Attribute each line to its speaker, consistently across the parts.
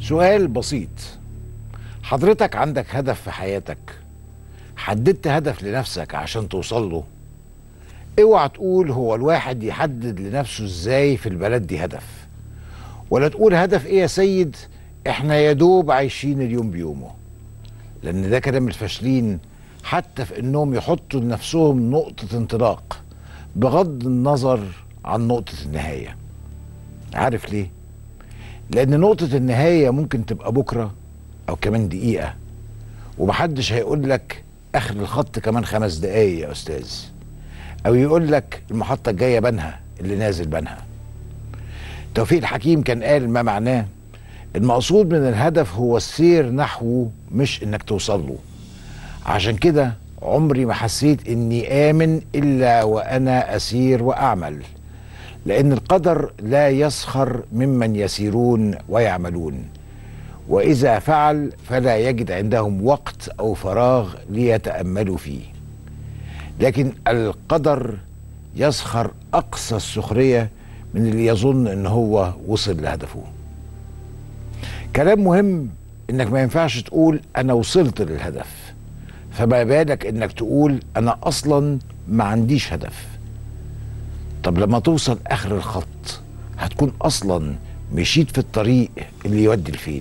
Speaker 1: سؤال بسيط حضرتك عندك هدف في حياتك حددت هدف لنفسك عشان توصل له اوعى تقول هو الواحد يحدد لنفسه ازاي في البلد دي هدف ولا تقول هدف ايه يا سيد احنا يا دوب عايشين اليوم بيومه لان ده كلام الفاشلين حتى في انهم يحطوا لنفسهم نقطة انطلاق بغض النظر عن نقطة النهاية عارف ليه؟ لأن نقطة النهاية ممكن تبقى بكرة أو كمان دقيقة ومحدش هيقول لك آخر الخط كمان خمس دقايق يا أستاذ أو يقول لك المحطة الجاية بنها اللي نازل بنها توفيق الحكيم كان قال ما معناه المقصود من الهدف هو السير نحوه مش انك توصل له عشان كده عمري ما حسيت اني امن الا وانا اسير واعمل لان القدر لا يسخر ممن يسيرون ويعملون واذا فعل فلا يجد عندهم وقت او فراغ ليتاملوا فيه لكن القدر يسخر اقصى السخريه من اللي يظن ان هو وصل لهدفه كلام مهم انك ما ينفعش تقول انا وصلت للهدف فما بالك انك تقول انا اصلا ما عنديش هدف طب لما توصل اخر الخط هتكون اصلا مشيت في الطريق اللي يودي لفين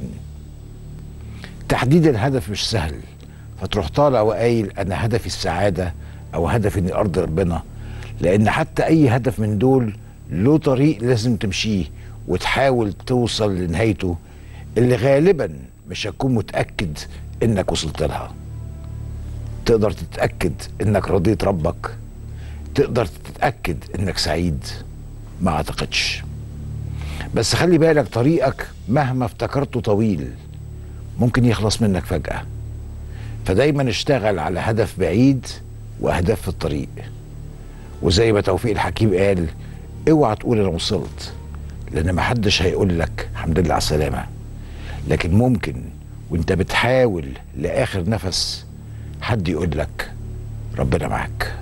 Speaker 1: تحديد الهدف مش سهل فتروح طالع وقايل انا هدفي السعاده او هدفي اني ارضي ربنا لان حتى اي هدف من دول له طريق لازم تمشيه وتحاول توصل لنهايته اللي غالبا مش هتكون متاكد انك وصلت لها تقدر تتاكد انك رضيت ربك تقدر تتاكد انك سعيد ما اعتقدش بس خلي بالك طريقك مهما افتكرته طويل ممكن يخلص منك فجاه فدايما اشتغل على هدف بعيد واهداف في الطريق وزي ما توفيق الحكيم قال اوعى تقول انا وصلت لان محدش هيقول لك الحمد لله على السلامه لكن ممكن وانت بتحاول لاخر نفس حد يقول لك ربنا معاك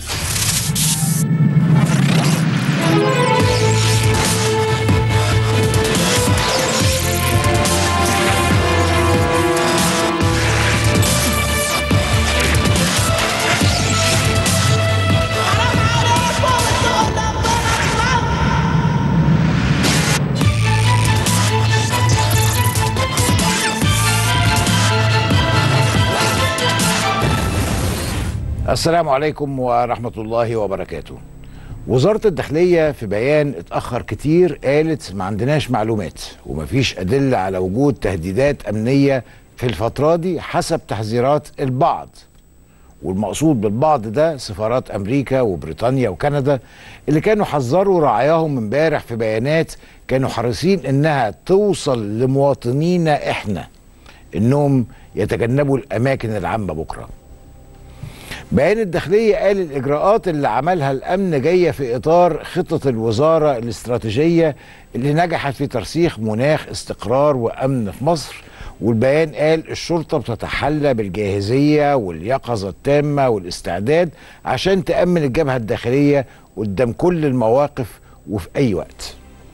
Speaker 1: السلام عليكم ورحمة الله وبركاته وزارة الداخلية في بيان اتأخر كتير قالت ما عندناش معلومات ومفيش أدلة على وجود تهديدات أمنية في الفترة دي حسب تحذيرات البعض والمقصود بالبعض ده سفارات أمريكا وبريطانيا وكندا اللي كانوا حذروا رعاياهم امبارح في بيانات كانوا حريصين إنها توصل لمواطنينا إحنا إنهم يتجنبوا الأماكن العامة بكره بيان الداخلية قال الإجراءات اللي عملها الأمن جاية في إطار خطة الوزارة الاستراتيجية اللي نجحت في ترسيخ مناخ استقرار وأمن في مصر والبيان قال الشرطة بتتحلى بالجاهزية واليقظة التامة والاستعداد عشان تأمن الجبهة الداخلية قدام كل المواقف وفي أي وقت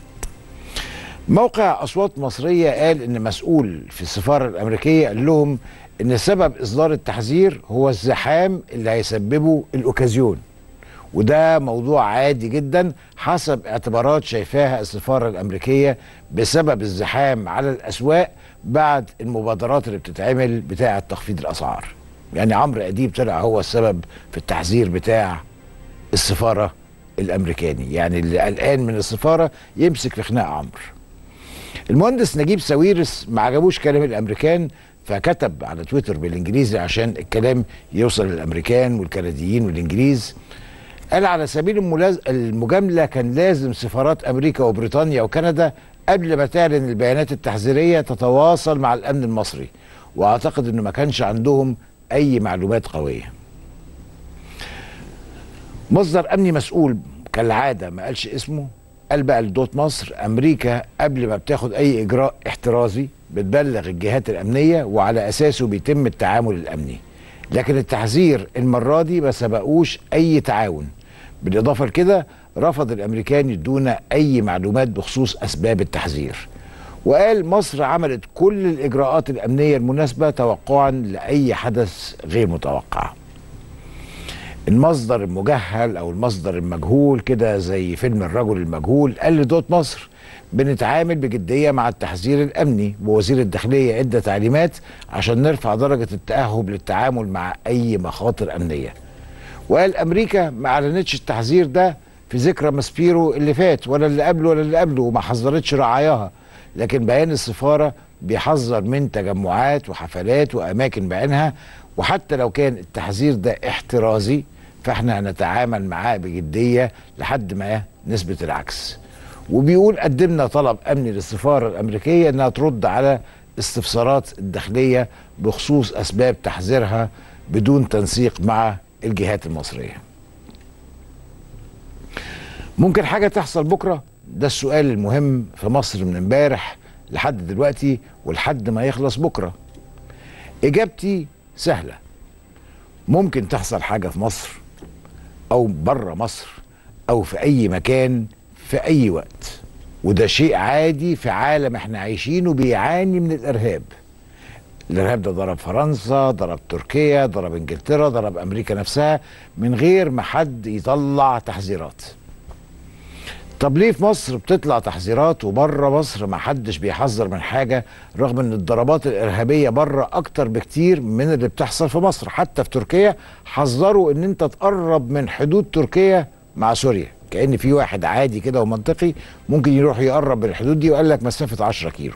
Speaker 1: موقع أصوات مصرية قال إن مسؤول في السفارة الأمريكية قال لهم ان سبب اصدار التحذير هو الزحام اللي هيسببه الاوكازيون وده موضوع عادي جدا حسب اعتبارات شايفاها السفاره الامريكيه بسبب الزحام على الاسواق بعد المبادرات اللي بتتعمل بتاعه تخفيض الاسعار يعني عمرو اديب طلع هو السبب في التحذير بتاع السفاره الامريكاني يعني اللي قلقان من السفاره يمسك في خناق عمرو المهندس نجيب ساويرس ما عجبوش كلام الامريكان فكتب على تويتر بالانجليزي عشان الكلام يوصل للامريكان والكنديين والانجليز قال على سبيل الملاز... المجامله كان لازم سفارات امريكا وبريطانيا وكندا قبل ما تعلن البيانات التحذيريه تتواصل مع الامن المصري واعتقد انه ما كانش عندهم اي معلومات قويه مصدر امني مسؤول كالعاده ما قالش اسمه قال بقى لدوت مصر امريكا قبل ما بتاخد اي اجراء احترازي بتبلغ الجهات الامنيه وعلى اساسه بيتم التعامل الامني لكن التحذير المره دي ما سبقوش اي تعاون بالاضافه لكده رفض الامريكان يدونا اي معلومات بخصوص اسباب التحذير وقال مصر عملت كل الإجراءات الأمنية المناسبة توقعا لأي حدث غير متوقع المصدر المجهل أو المصدر المجهول كده زي فيلم الرجل المجهول قال لدوت مصر بنتعامل بجدية مع التحذير الأمني ووزير الداخلية إدى تعليمات عشان نرفع درجة التأهب للتعامل مع أي مخاطر أمنية وقال أمريكا ما أعلنتش التحذير ده في ذكرى ماسبيرو اللي فات ولا اللي قبله ولا اللي قبله وما حذرتش رعاياها لكن بيان السفارة بيحذر من تجمعات وحفلات وأماكن بعينها وحتى لو كان التحذير ده احترازي فاحنا هنتعامل معاه بجدية لحد ما نثبت العكس وبيقول قدمنا طلب أمني للسفارة الأمريكية أنها ترد على استفسارات الداخلية بخصوص أسباب تحذيرها بدون تنسيق مع الجهات المصرية ممكن حاجة تحصل بكرة ده السؤال المهم في مصر من امبارح لحد دلوقتي ولحد ما يخلص بكرة إجابتي سهلة ممكن تحصل حاجة في مصر أو بره مصر أو في أي مكان في أي وقت وده شيء عادي في عالم احنا عايشينه بيعاني من الإرهاب الإرهاب ده ضرب فرنسا ضرب تركيا ضرب إنجلترا ضرب أمريكا نفسها من غير ما حد يطلع تحذيرات طب ليه في مصر بتطلع تحذيرات وبره مصر ما حدش بيحذر من حاجة رغم ان الضربات الارهابية بره اكتر بكتير من اللي بتحصل في مصر حتى في تركيا حذروا ان انت تقرب من حدود تركيا مع سوريا كأن في واحد عادي كده ومنطقي ممكن يروح يقرب من الحدود دي وقال لك مسافة 10 كيلو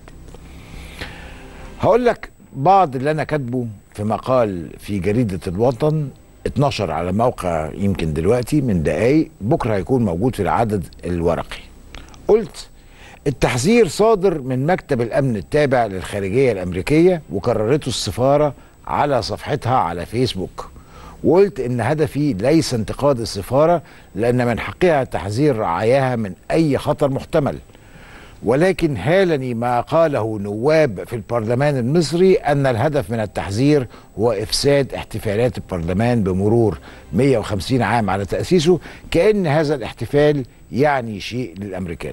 Speaker 1: هقول لك بعض اللي انا كاتبه في مقال في جريدة الوطن اتنشر على موقع يمكن دلوقتي من دقايق بكره هيكون موجود في العدد الورقي قلت التحذير صادر من مكتب الامن التابع للخارجيه الامريكيه وكررته السفاره على صفحتها على فيسبوك وقلت ان هدفي ليس انتقاد السفاره لان من حقها تحذير رعاياها من اي خطر محتمل ولكن هالني ما قاله نواب في البرلمان المصري أن الهدف من التحذير هو إفساد احتفالات البرلمان بمرور 150 عام على تأسيسه كأن هذا الاحتفال يعني شيء للأمريكان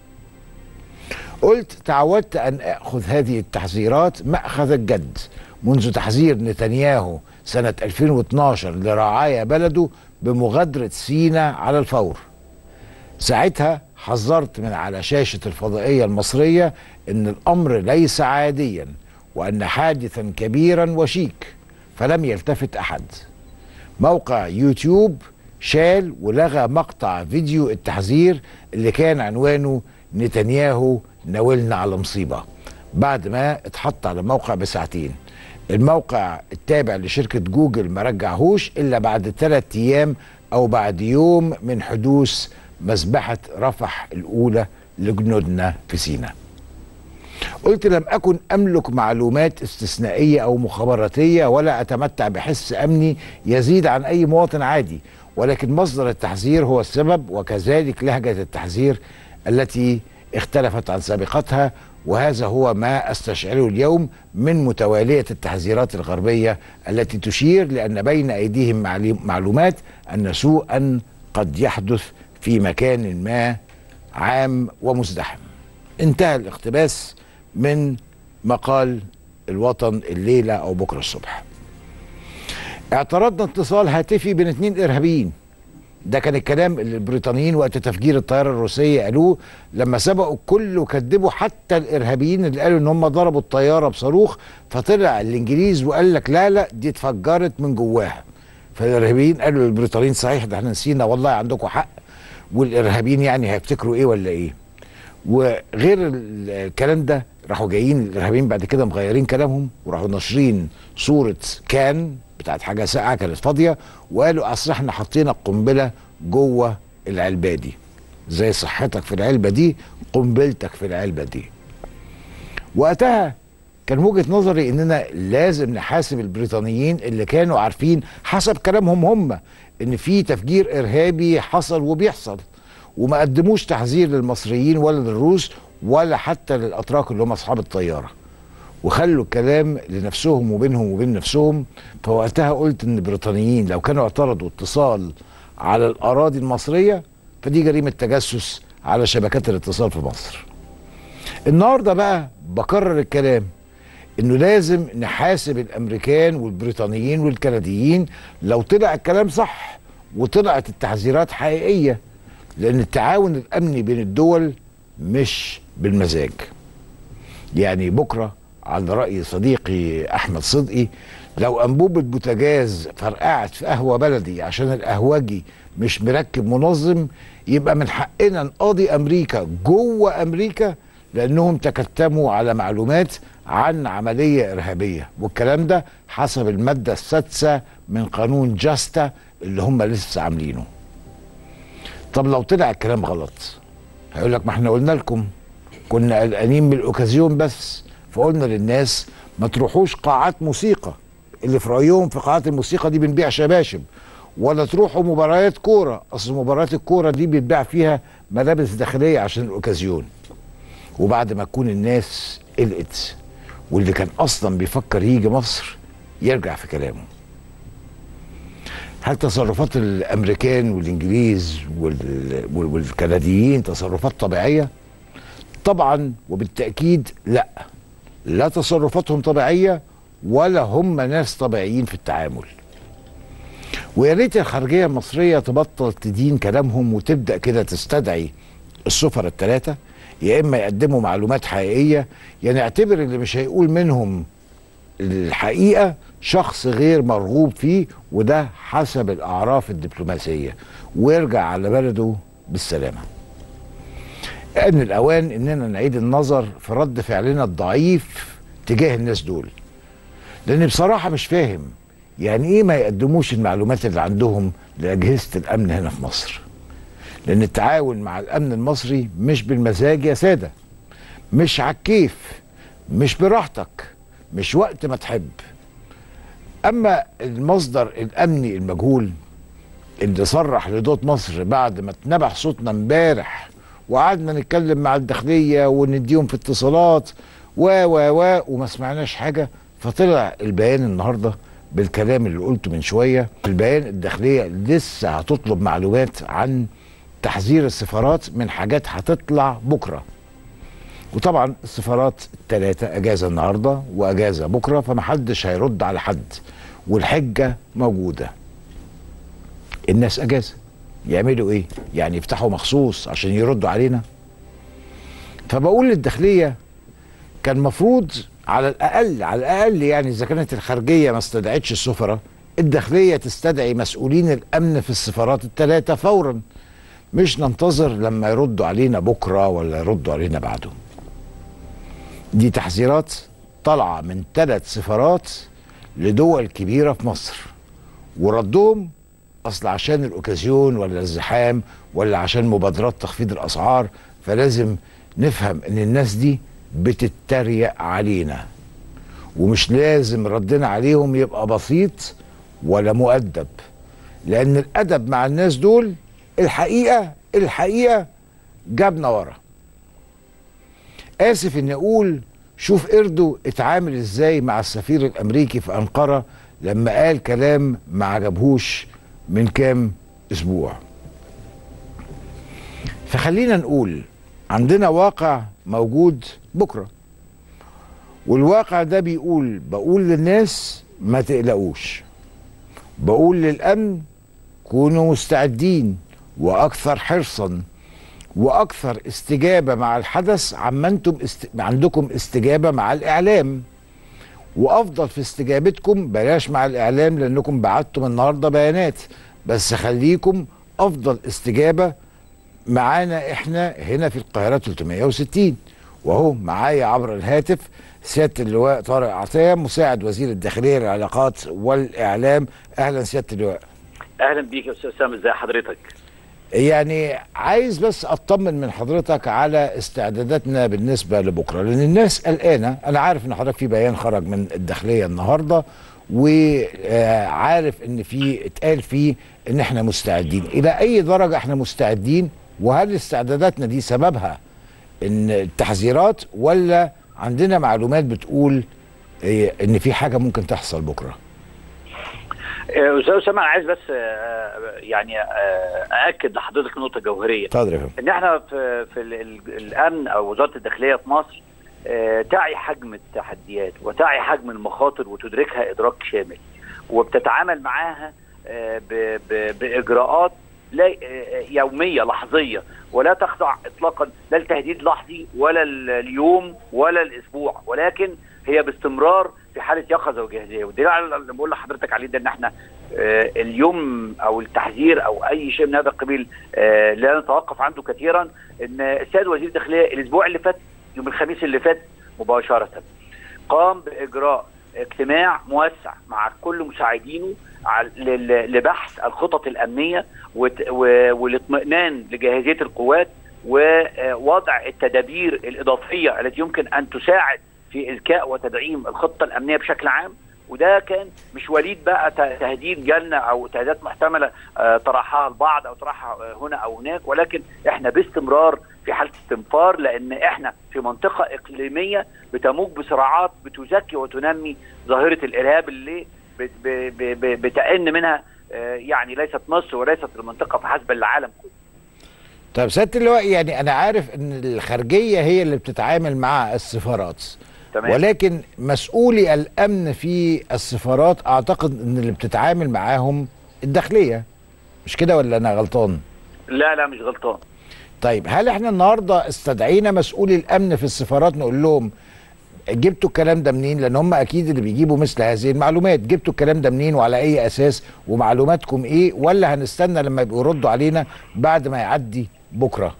Speaker 1: قلت تعودت أن أخذ هذه التحذيرات مأخذ الجد منذ تحذير نتنياهو سنة 2012 لرعايا بلده بمغادرة سينا على الفور ساعتها حذرت من على شاشة الفضائية المصرية ان الامر ليس عاديا وان حادثا كبيرا وشيك فلم يلتفت احد موقع يوتيوب شال ولغى مقطع فيديو التحذير اللي كان عنوانه نتنياهو ناولنا على مصيبة بعد ما اتحط على الموقع بساعتين الموقع التابع لشركة جوجل ما رجعهوش إلا بعد ثلاثة أيام أو بعد يوم من حدوث مذبحة رفح الأولى لجنودنا في سيناء قلت لم أكن أملك معلومات استثنائية أو مخابراتية ولا أتمتع بحس أمني يزيد عن أي مواطن عادي ولكن مصدر التحذير هو السبب وكذلك لهجة التحذير التي اختلفت عن سابقتها وهذا هو ما استشعره اليوم من متوالية التحذيرات الغربية التي تشير لأن بين أيديهم معلومات أن سوءا قد يحدث في مكان ما عام ومزدحم انتهى الاقتباس من مقال الوطن الليلة أو بكرة الصبح اعترضنا اتصال هاتفي بين اتنين إرهابيين ده كان الكلام اللي البريطانيين وقت تفجير الطيارة الروسية قالوه لما سبقوا الكل وكذبوا حتى الإرهابيين اللي قالوا إن هم ضربوا الطيارة بصاروخ فطلع الإنجليز وقال لك لا لا دي اتفجرت من جواها فالإرهابيين قالوا للبريطانيين صحيح ده احنا نسينا والله عندكم حق والارهابيين يعني هيفتكروا ايه ولا ايه وغير الكلام ده راحوا جايين الارهابيين بعد كده مغيرين كلامهم وراحوا ناشرين صوره كان بتاعت حاجه ساقعه كانت فاضيه وقالوا اصل احنا حطينا القنبله جوه العلبه دي زي صحتك في العلبه دي قنبلتك في العلبه دي وقتها كان وجهه نظري اننا لازم نحاسب البريطانيين اللي كانوا عارفين حسب كلامهم هم ان في تفجير ارهابي حصل وبيحصل وما قدموش تحذير للمصريين ولا للروس ولا حتى للاتراك اللي هم اصحاب الطياره وخلوا الكلام لنفسهم وبينهم وبين نفسهم فوقتها قلت ان البريطانيين لو كانوا اعترضوا اتصال على الاراضي المصريه فدي جريمه تجسس على شبكات الاتصال في مصر النهارده بقى بكرر الكلام انه لازم نحاسب الامريكان والبريطانيين والكنديين لو طلع الكلام صح وطلعت التحذيرات حقيقيه لان التعاون الامني بين الدول مش بالمزاج يعني بكره على راي صديقي احمد صدقي لو انبوبه بوتاجاز فرقعت في قهوه بلدي عشان القهوجي مش مركب منظم يبقى من حقنا نقاضي امريكا جوه امريكا لانهم تكتموا على معلومات عن عمليه ارهابيه والكلام ده حسب الماده السادسه من قانون جاستا اللي هم لسه عاملينه طب لو طلع الكلام غلط هيقول لك ما احنا قلنا لكم كنا قلقانين من الاوكازيون بس فقلنا للناس ما تروحوش قاعات موسيقى اللي في رايهم في قاعات الموسيقى دي بنبيع شباشب ولا تروحوا مباريات كوره اصل مباريات الكوره دي بيتباع فيها ملابس داخليه عشان الاوكازيون وبعد ما تكون الناس قلقت واللي كان اصلا بيفكر يجي مصر يرجع في كلامه هل تصرفات الامريكان والانجليز وال- وال- والكنديين تصرفات طبيعيه طبعا وبالتاكيد لا لا تصرفاتهم طبيعيه ولا هم ناس طبيعيين في التعامل ويا ريت الخارجيه المصريه تبطل تدين كلامهم وتبدا كده تستدعي السفراء الثلاثه يا اما يقدموا معلومات حقيقيه يا نعتبر اللي مش هيقول منهم الحقيقه شخص غير مرغوب فيه وده حسب الاعراف الدبلوماسيه ويرجع على بلده بالسلامه. ان الاوان اننا نعيد النظر في رد فعلنا الضعيف تجاه الناس دول. لان بصراحه مش فاهم يعني ايه ما يقدموش المعلومات اللي عندهم لاجهزه الامن هنا في مصر. لان التعاون مع الامن المصري مش بالمزاج يا ساده. مش على الكيف مش براحتك مش وقت ما تحب اما المصدر الامني المجهول اللي صرح لدوت مصر بعد ما اتنبح صوتنا امبارح وقعدنا نتكلم مع الداخليه ونديهم في اتصالات و و و وما سمعناش حاجه فطلع البيان النهارده بالكلام اللي قلته من شويه البيان الداخليه لسه هتطلب معلومات عن تحذير السفارات من حاجات هتطلع بكره وطبعا السفارات الثلاثة أجازة النهاردة وأجازة بكرة فمحدش هيرد على حد والحجة موجودة الناس أجازة يعملوا إيه؟ يعني يفتحوا مخصوص عشان يردوا علينا فبقول للداخلية كان مفروض على الأقل على الأقل يعني إذا كانت الخارجية ما استدعتش السفراء الداخلية تستدعي مسؤولين الأمن في السفارات الثلاثة فورا مش ننتظر لما يردوا علينا بكرة ولا يردوا علينا بعده دي تحذيرات طالعه من ثلاث سفارات لدول كبيره في مصر وردهم اصل عشان الاوكازيون ولا الزحام ولا عشان مبادرات تخفيض الاسعار فلازم نفهم ان الناس دي بتتريق علينا ومش لازم ردنا عليهم يبقى بسيط ولا مؤدب لان الادب مع الناس دول الحقيقه الحقيقه جابنا ورا اسف اني اقول شوف اردو اتعامل ازاي مع السفير الامريكي في انقره لما قال كلام ما عجبهوش من كام اسبوع فخلينا نقول عندنا واقع موجود بكره والواقع ده بيقول بقول للناس ما تقلقوش بقول للامن كونوا مستعدين واكثر حرصا واكثر استجابه مع الحدث عما انتم است... عندكم استجابه مع الاعلام وافضل في استجابتكم بلاش مع الاعلام لانكم بعتم النهارده بيانات بس خليكم افضل استجابه معانا احنا هنا في القاهره 360 وهو معايا عبر الهاتف سياده اللواء طارق عطيه مساعد وزير الداخليه للعلاقات والاعلام اهلا سياده اللواء
Speaker 2: اهلا بيك يا استاذ اسامه ازي حضرتك
Speaker 1: يعني عايز بس اطمن من حضرتك على استعداداتنا بالنسبه لبكره لان الناس قلقانه انا عارف ان حضرتك في بيان خرج من الداخليه النهارده وعارف ان في اتقال فيه ان احنا مستعدين الى اي درجه احنا مستعدين وهل استعداداتنا دي سببها ان التحذيرات ولا عندنا معلومات بتقول ان في حاجه ممكن تحصل بكره
Speaker 2: آه، استاذ اسامه انا عايز بس آه، يعني آه، ااكد لحضرتك نقطه جوهريه
Speaker 1: اتفضل يا فندم
Speaker 2: ان احنا في في ال- ال- الامن او وزاره الداخليه في مصر آه، تعي حجم التحديات وتعي حجم المخاطر وتدركها ادراك شامل وبتتعامل معاها آه، ب- ب- باجراءات لا آه، يوميه لحظيه ولا تخضع اطلاقا لا التهديد لحظي ولا ال- اليوم ولا الاسبوع ولكن هي باستمرار في حاله يقظه وجاهزيه والدليل على اللي بقول لحضرتك عليه ده ان احنا آه، اليوم او التحذير او اي شيء من هذا القبيل آه، لا نتوقف عنده كثيرا ان السيد وزير الداخليه الاسبوع اللي فات يوم الخميس اللي فات مباشره قام باجراء اجتماع موسع مع كل مساعدينه على- لل- لبحث الخطط الامنيه وت- و- والاطمئنان لجاهزيه القوات ووضع التدابير الاضافيه التي يمكن ان تساعد في اذكاء وتدعيم الخطه الامنيه بشكل عام وده كان مش وليد بقى ت- تهديد جالنا او تهديدات محتمله آه، طرحها البعض او طرحها آه، هنا او هناك ولكن احنا باستمرار في حاله استنفار لان احنا في منطقه اقليميه بتموج بصراعات بتزكي وتنمي ظاهره الارهاب اللي بت- ب- ب- ب- بتأن منها آه، يعني ليست مصر وليست المنطقه فحسب العالم كله
Speaker 1: طيب سياده اللواء يعني انا عارف ان الخارجيه هي اللي بتتعامل مع السفارات
Speaker 2: تمام
Speaker 1: ولكن مسؤولي الامن في السفارات اعتقد ان اللي بتتعامل معاهم الداخليه مش كده ولا انا غلطان
Speaker 2: لا لا مش غلطان
Speaker 1: طيب هل احنا النهارده استدعينا مسؤولي الامن في السفارات نقول لهم جبتوا الكلام ده منين لان هم اكيد اللي بيجيبوا مثل هذه المعلومات جبتوا الكلام ده منين وعلى اي اساس ومعلوماتكم ايه ولا هنستنى لما يبقوا يردوا علينا بعد ما يعدي بكره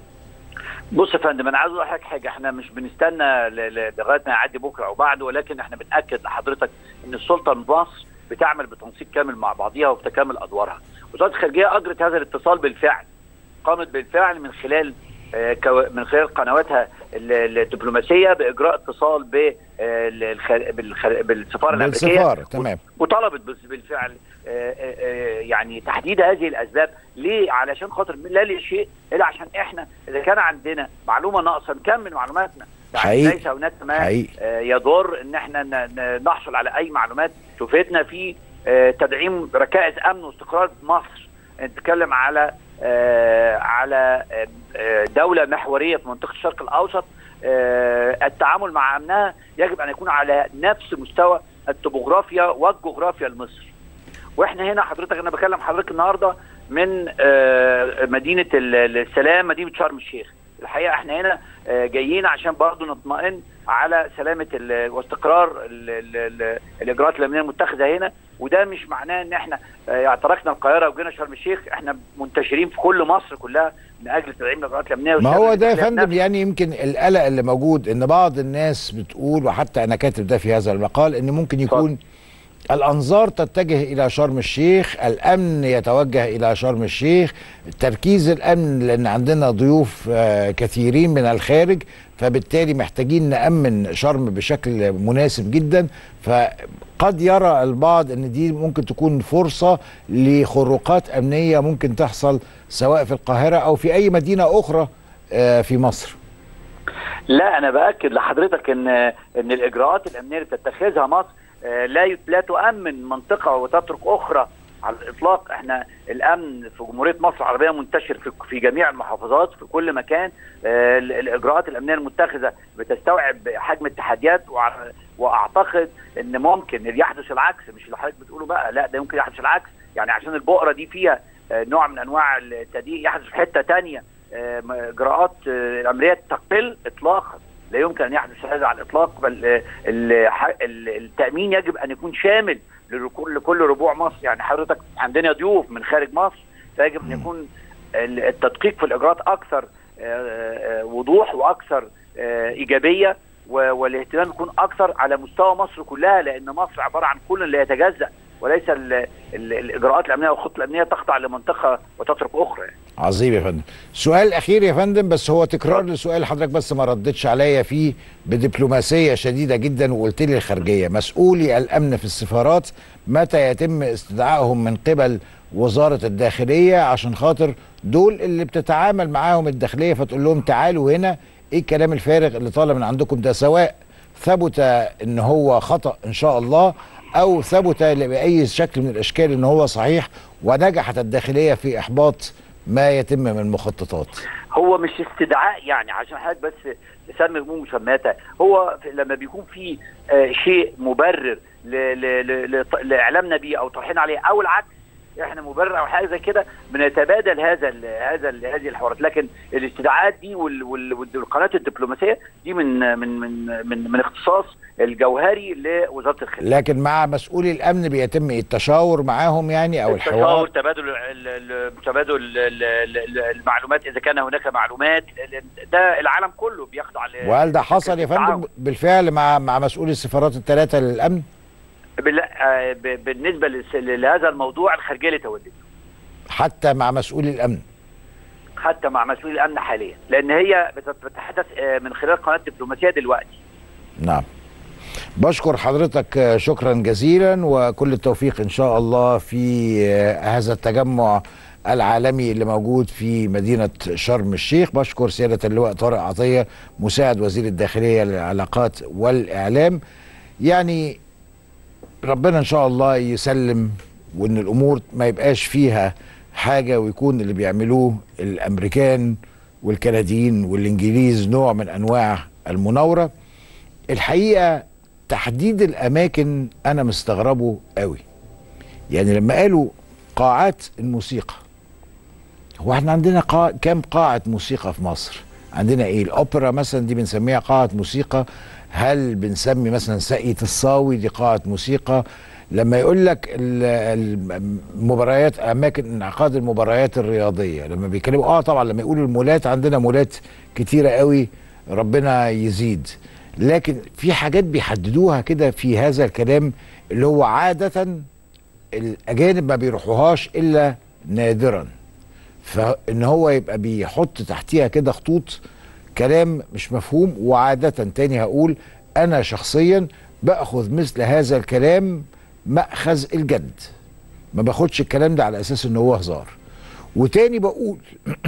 Speaker 2: بص يا فندم انا عايز اقول لحضرتك حاجه احنا مش بنستنى ل- ل- لغايه ما يعدي بكره او بعده ولكن احنا بناكد لحضرتك ان السلطه المصر بتعمل بتنسيق كامل مع بعضها وبتكامل ادوارها. وزاره الخارجيه اجرت هذا الاتصال بالفعل. قامت بالفعل من خلال آه، كو- من خلال قنواتها ال- الدبلوماسيه باجراء اتصال ب آه، الخ- بالخ- بالسفاره الامريكيه
Speaker 1: بالسفاره تمام
Speaker 2: وطلبت بس- بالفعل آه، آه، آه، يعني تحديد هذه الاسباب ليه علشان خاطر لا لشيء الا عشان احنا اذا كان عندنا معلومه ناقصه نكمل معلوماتنا يعني
Speaker 1: حقيقي.
Speaker 2: ليس هناك ما
Speaker 1: حقيقي.
Speaker 2: آه، يضر ان احنا ن- ن- نحصل على اي معلومات تفيدنا في آه، تدعيم ركائز امن واستقرار مصر نتكلم على آه، على آه، آه، دوله محوريه في منطقه الشرق الاوسط آه، التعامل مع امنها يجب ان يكون على نفس مستوى الطبوغرافيا والجغرافيا لمصر واحنا هنا حضرتك انا بكلم حضرتك النهارده من آه، مدينه ال- السلام مدينه شرم الشيخ الحقيقه احنا هنا آه، جايين عشان برضه نطمئن على سلامه ال- واستقرار ال- ال- ال- الاجراءات الامنيه المتخذه هنا وده مش معناه ان احنا آه، تركنا القاهره وجينا شرم الشيخ احنا منتشرين في كل مصر كلها من اجل تدعيم الاجراءات الامنيه
Speaker 1: ما هو ده يا
Speaker 2: والسلامة
Speaker 1: فندم يعني يمكن القلق اللي موجود ان بعض الناس بتقول وحتى انا كاتب ده في هذا المقال ان ممكن يكون الانظار تتجه الى شرم الشيخ الامن يتوجه الى شرم الشيخ تركيز الامن لان عندنا ضيوف آه، كثيرين من الخارج فبالتالي محتاجين نامن شرم بشكل مناسب جدا فقد يرى البعض ان دي ممكن تكون فرصه لخروقات امنيه ممكن تحصل سواء في القاهره او في اي مدينه اخرى آه، في مصر
Speaker 2: لا انا باكد لحضرتك ان ان الاجراءات الامنيه اللي تتخذها مصر آه، لا ي- لا تؤمن منطقه وتترك اخرى على الاطلاق احنا الامن في جمهوريه مصر العربيه منتشر في في جميع المحافظات في كل مكان آه، ال- الاجراءات الامنيه المتخذه بتستوعب حجم التحديات وع- واعتقد ان ممكن إن يحدث العكس مش اللي حضرتك بتقوله بقى لا ده يمكن يحدث العكس يعني عشان البؤره دي فيها آه، نوع من انواع التضييق يحدث في حته تانية آه، م- اجراءات آه، الامنيه تقل اطلاقا لا يمكن ان يحدث هذا على الاطلاق بل آه، ال- ح- ال- التامين يجب ان يكون شامل لكل لكل ربوع مصر يعني حضرتك عندنا ضيوف من خارج مصر فيجب ان يكون ال- التدقيق في الاجراءات اكثر آه، آه، وضوح واكثر آه، ايجابيه و- والاهتمام يكون اكثر على مستوى مصر كلها لان مصر عباره عن كل اللي يتجزا وليس ال ال الاجراءات الامنيه والخطه الامنيه تخضع لمنطقه وتترك اخرى يعني.
Speaker 1: عظيم يا فندم سؤال اخير يا فندم بس هو تكرار لسؤال حضرتك بس ما ردتش عليا فيه بدبلوماسيه شديده جدا وقلت لي الخارجيه مسؤولي الامن في السفارات متى يتم استدعائهم من قبل وزاره الداخليه عشان خاطر دول اللي بتتعامل معاهم الداخليه فتقول لهم تعالوا هنا ايه الكلام الفارغ اللي طالع من عندكم ده سواء ثبت ان هو خطا ان شاء الله او ثبت باي شكل من الاشكال ان هو صحيح ونجحت الداخليه في احباط ما يتم من مخططات
Speaker 2: هو مش استدعاء يعني عشان حضرتك بس نسمي الامور مسمياتها هو في- لما بيكون في آه، شيء مبرر ل- ل- ل- ل- لاعلامنا بيه او طرحنا عليه او العكس احنا مبرر او حاجه زي كده بنتبادل هذا ال هذا ال هذه الحوارات لكن الاستدعاءات دي وال- وال- والقناه الدبلوماسيه دي من من من من, من اختصاص الجوهري لوزاره الخارجيه
Speaker 1: لكن مع مسؤولي الامن بيتم التشاور معاهم يعني او
Speaker 2: التشاور
Speaker 1: الحوار
Speaker 2: تبادل ال- ال- تبادل ال- ال- ال- المعلومات اذا كان هناك معلومات ده العالم كله بيخضع ل-
Speaker 1: وهل ده حصل يا فندم
Speaker 2: التعاون.
Speaker 1: بالفعل مع مع مسؤولي السفارات الثلاثه للامن
Speaker 2: بال- آه، ب- بالنسبه لس- لهذا الموضوع الخارجيه اللي تولته
Speaker 1: حتى مع مسؤولي الامن
Speaker 2: حتى مع مسؤولي الامن حاليا لان هي بتت- بتتحدث آه، من خلال قناه دبلوماسيه دلوقتي
Speaker 1: نعم بشكر حضرتك آه، شكرا جزيلا وكل التوفيق ان شاء الله في آه، هذا التجمع العالمي اللي موجود في مدينة شرم الشيخ بشكر سيادة اللواء طارق عطية مساعد وزير الداخلية للعلاقات والإعلام يعني ربنا ان شاء الله يسلم وان الامور ما يبقاش فيها حاجه ويكون اللي بيعملوه الامريكان والكنديين والانجليز نوع من انواع المناوره الحقيقه تحديد الاماكن انا مستغربه قوي يعني لما قالوا قاعات الموسيقى هو احنا عندنا قاع كام قاعه موسيقى في مصر عندنا ايه الاوبرا مثلا دي بنسميها قاعه موسيقى هل بنسمي مثلا ساقية الصاوي دي قاعه موسيقى لما يقول لك ال- المباريات اماكن انعقاد المباريات الرياضيه لما بيتكلموا اه طبعا لما يقولوا المولات عندنا مولات كتيره قوي ربنا يزيد لكن في حاجات بيحددوها كده في هذا الكلام اللي هو عاده الاجانب ما بيروحوهاش الا نادرا فان هو يبقى بيحط تحتيها كده خطوط كلام مش مفهوم وعاده تاني هقول انا شخصيا باخذ مثل هذا الكلام ماخذ الجد ما باخدش الكلام ده على اساس ان هو هزار وتاني بقول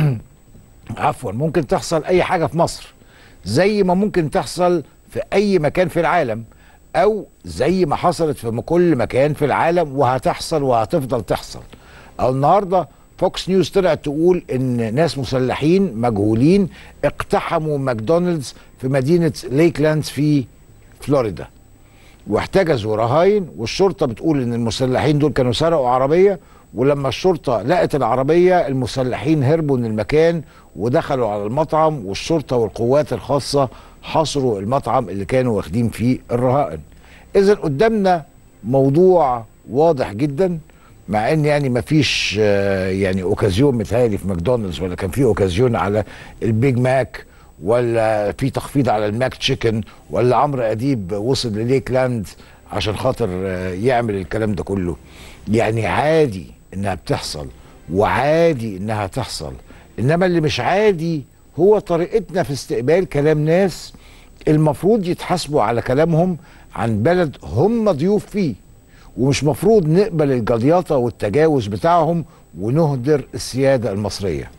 Speaker 1: عفوا ممكن تحصل اي حاجه في مصر زي ما ممكن تحصل في اي مكان في العالم او زي ما حصلت في كل مكان في العالم وهتحصل وهتفضل تحصل او النهارده فوكس نيوز طلعت تقول ان ناس مسلحين مجهولين اقتحموا ماكدونالدز في مدينه ليكلاندز في فلوريدا واحتجزوا رهاين والشرطه بتقول ان المسلحين دول كانوا سرقوا عربيه ولما الشرطه لقت العربيه المسلحين هربوا من المكان ودخلوا على المطعم والشرطه والقوات الخاصه حصروا المطعم اللي كانوا واخدين فيه الرهائن. اذا قدامنا موضوع واضح جدا مع ان يعني ما فيش يعني اوكازيون متهيألي في ماكدونالدز ولا كان في اوكازيون على البيج ماك ولا في تخفيض على الماك تشيكن ولا عمرو اديب وصل لليك لاند عشان خاطر آه، يعمل الكلام ده كله يعني عادي انها بتحصل وعادي انها تحصل انما اللي مش عادي هو طريقتنا في استقبال كلام ناس المفروض يتحاسبوا على كلامهم عن بلد هم ضيوف فيه ومش مفروض نقبل الجليطة والتجاوز بتاعهم ونهدر السيادة المصرية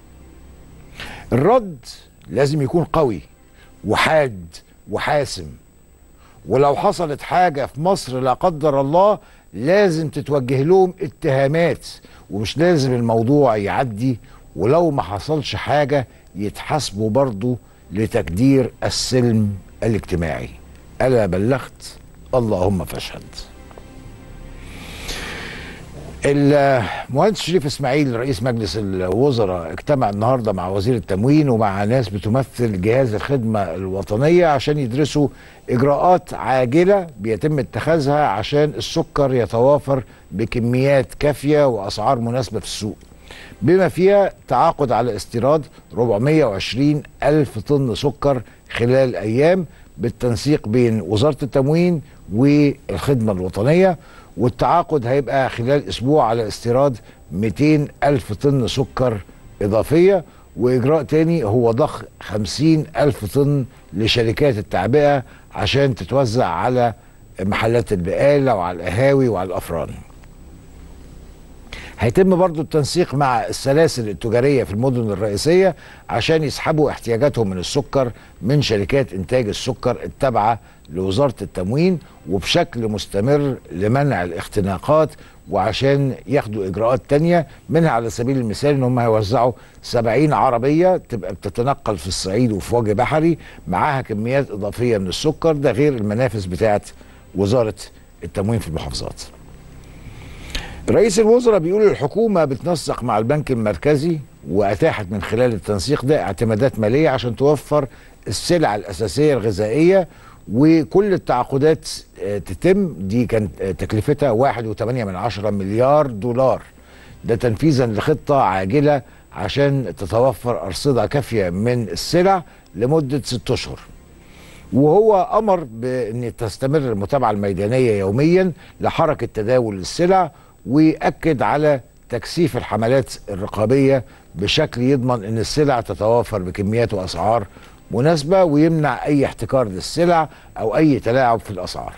Speaker 1: الرد لازم يكون قوي وحاد وحاسم ولو حصلت حاجة في مصر لا قدر الله لازم تتوجه لهم اتهامات ومش لازم الموضوع يعدي ولو ما حصلش حاجة يتحاسبوا برضو لتجدير السلم الاجتماعي ألا بلغت اللهم فاشهد المهندس شريف اسماعيل رئيس مجلس الوزراء اجتمع النهارده مع وزير التموين ومع ناس بتمثل جهاز الخدمه الوطنيه عشان يدرسوا اجراءات عاجله بيتم اتخاذها عشان السكر يتوافر بكميات كافيه واسعار مناسبه في السوق. بما فيها تعاقد على استيراد 420 ألف طن سكر خلال أيام بالتنسيق بين وزارة التموين والخدمة الوطنية والتعاقد هيبقى خلال أسبوع على استيراد 200 ألف طن سكر إضافية وإجراء تاني هو ضخ 50 ألف طن لشركات التعبئة عشان تتوزع على محلات البقالة وعلى القهاوي وعلى الأفران هيتم برضو التنسيق مع السلاسل التجارية في المدن الرئيسية عشان يسحبوا احتياجاتهم من السكر من شركات إنتاج السكر التابعة لوزارة التموين وبشكل مستمر لمنع الاختناقات وعشان ياخدوا إجراءات تانية منها على سبيل المثال إن هم هيوزعوا 70 عربية تبقى بتتنقل في الصعيد وفي وجه بحري معاها كميات إضافية من السكر ده غير المنافذ بتاعت وزارة التموين في المحافظات رئيس الوزراء بيقول الحكومة بتنسق مع البنك المركزي وأتاحت من خلال التنسيق ده اعتمادات مالية عشان توفر السلع الأساسية الغذائية وكل التعاقدات آه، تتم دي كانت آه، تكلفتها واحد وثمانية من عشرة مليار دولار ده تنفيذا لخطة عاجلة عشان تتوفر أرصدة كافية من السلع لمدة ست أشهر وهو امر بان تستمر المتابعه الميدانيه يوميا لحركه تداول السلع ويأكد على تكثيف الحملات الرقابيه بشكل يضمن ان السلع تتوافر بكميات واسعار مناسبه ويمنع اي احتكار للسلع او اي تلاعب في الاسعار.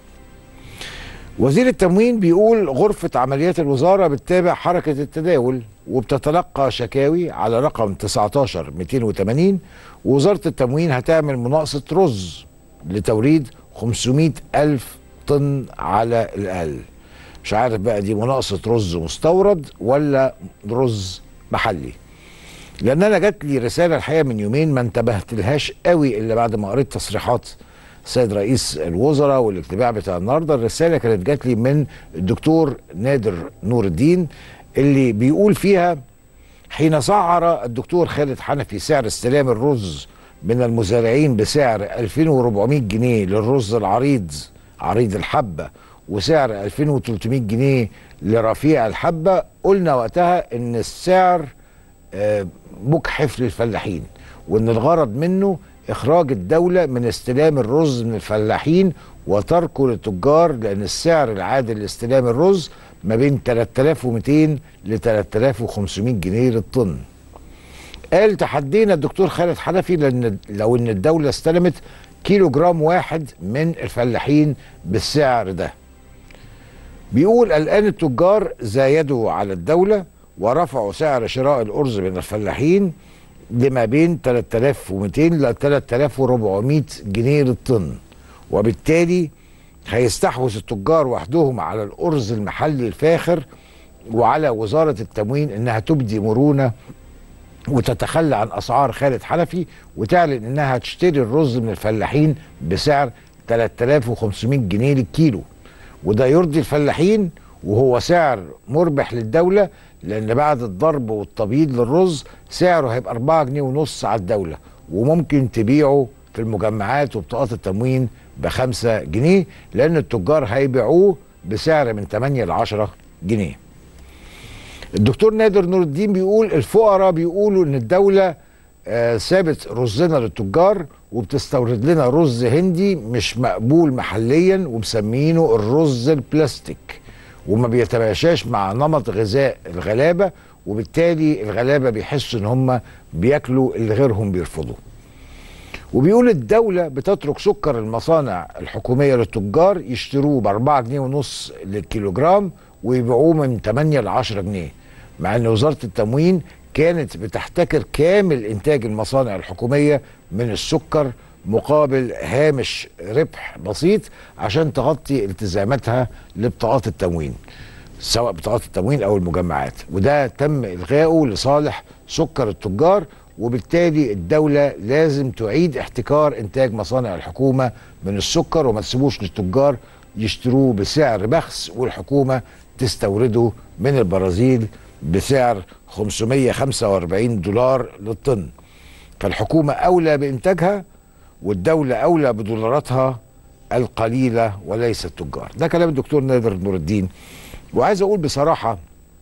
Speaker 1: وزير التموين بيقول غرفة عمليات الوزارة بتتابع حركة التداول وبتتلقى شكاوي على رقم 19 280 ووزارة التموين هتعمل مناقصة رز لتوريد 500 ألف طن على الأقل مش عارف بقى دي مناقصة رز مستورد ولا رز محلي لأن أنا جات لي رسالة الحقيقة من يومين ما انتبهت لهاش قوي إلا بعد ما قريت تصريحات السيد رئيس الوزراء والاجتماع بتاع النهارده الرساله كانت جات لي من الدكتور نادر نور الدين اللي بيقول فيها حين سعر الدكتور خالد حنفي سعر استلام الرز من المزارعين بسعر 2400 جنيه للرز العريض عريض الحبه وسعر 2300 جنيه لرفيع الحبه قلنا وقتها ان السعر آه، مجحف للفلاحين وان الغرض منه اخراج الدوله من استلام الرز من الفلاحين وتركه للتجار لان السعر العادل لاستلام الرز ما بين 3200 ل 3500 جنيه للطن. قال تحدينا الدكتور خالد حنفي لان لو ان الدوله استلمت كيلو جرام واحد من الفلاحين بالسعر ده. بيقول الان التجار زايدوا على الدوله ورفعوا سعر شراء الارز من الفلاحين لما بين 3200 ل 3400 جنيه للطن وبالتالي هيستحوذ التجار وحدهم على الارز المحلي الفاخر وعلى وزاره التموين انها تبدي مرونه وتتخلى عن اسعار خالد حنفي وتعلن انها هتشتري الرز من الفلاحين بسعر 3500 جنيه للكيلو وده يرضي الفلاحين وهو سعر مربح للدوله لان بعد الضرب والتبييض للرز سعره هيبقى 4 جنيه ونص على الدوله وممكن تبيعه في المجمعات وبطاقات التموين ب 5 جنيه لان التجار هيبيعوه بسعر من 8 ل 10 جنيه. الدكتور نادر نور الدين بيقول الفقراء بيقولوا ان الدوله آه سابت رزنا للتجار وبتستورد لنا رز هندي مش مقبول محليا ومسمينه الرز البلاستيك وما بيتماشاش مع نمط غذاء الغلابه وبالتالي الغلابه بيحسوا ان هم بياكلوا اللي غيرهم بيرفضوا. وبيقول الدولة بتترك سكر المصانع الحكومية للتجار يشتروه ب 4 جنيه ونص للكيلوجرام ويبيعوه من 8 ل 10 جنيه مع ان وزارة التموين كانت بتحتكر كامل انتاج المصانع الحكومية من السكر مقابل هامش ربح بسيط عشان تغطي التزاماتها لبطاقات التموين سواء بطاقات التموين او المجمعات وده تم الغائه لصالح سكر التجار وبالتالي الدولة لازم تعيد احتكار انتاج مصانع الحكومة من السكر وما تسيبوش للتجار يشتروه بسعر بخس والحكومة تستورده من البرازيل بسعر 545 دولار للطن فالحكومة أولى بإنتاجها والدولة أولى بدولاراتها القليلة وليس التجار ده كلام الدكتور نادر نور الدين وعايز أقول بصراحة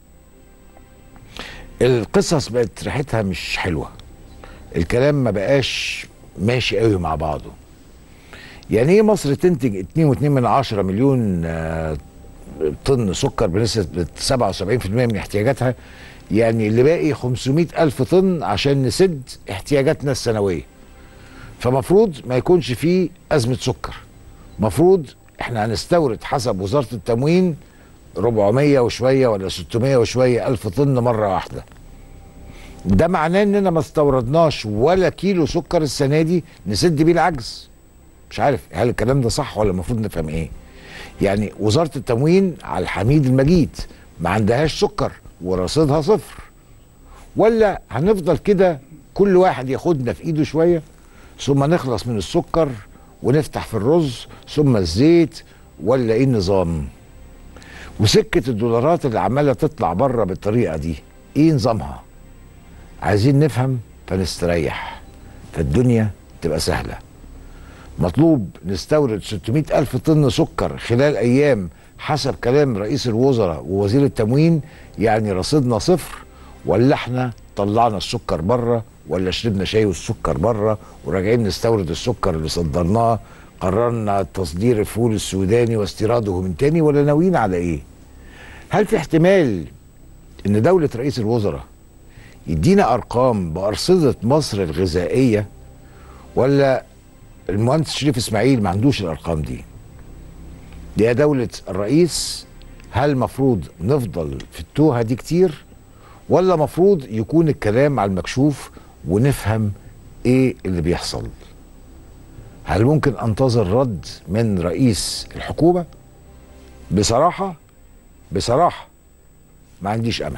Speaker 1: القصص بقت ريحتها مش حلوة الكلام ما بقاش ماشي قوي مع بعضه يعني ايه مصر تنتج 2.2 من عشرة مليون آه، طن سكر بنسبة 77% من احتياجاتها يعني اللي باقي 500 ألف طن عشان نسد احتياجاتنا السنوية فمفروض ما يكونش فيه أزمة سكر مفروض احنا هنستورد حسب وزارة التموين 400 وشويه ولا 600 وشويه الف طن مره واحده ده معناه اننا ما استوردناش ولا كيلو سكر السنه دي نسد بيه العجز مش عارف هل الكلام ده صح ولا المفروض نفهم ايه يعني وزاره التموين على الحميد المجيد ما عندهاش سكر ورصيدها صفر ولا هنفضل كده كل واحد ياخدنا في ايده شويه ثم نخلص من السكر ونفتح في الرز ثم الزيت ولا ايه النظام وسكه الدولارات اللي عماله تطلع بره بالطريقه دي ايه نظامها عايزين نفهم فنستريح فالدنيا تبقى سهله مطلوب نستورد 600 ألف طن سكر خلال أيام حسب كلام رئيس الوزراء ووزير التموين يعني رصيدنا صفر ولا احنا طلعنا السكر بره ولا شربنا شاي والسكر بره وراجعين نستورد السكر اللي صدرناه قررنا تصدير الفول السوداني واستيراده من تاني ولا ناويين على ايه هل في احتمال ان دولة رئيس الوزراء يدينا ارقام بارصدة مصر الغذائية ولا المهندس شريف اسماعيل ما عندوش الارقام دي دي يا دولة الرئيس هل المفروض نفضل في التوهة دي كتير ولا مفروض يكون الكلام على المكشوف ونفهم ايه اللي بيحصل هل ممكن انتظر رد من رئيس الحكومة بصراحة بصراحة ما عنديش امل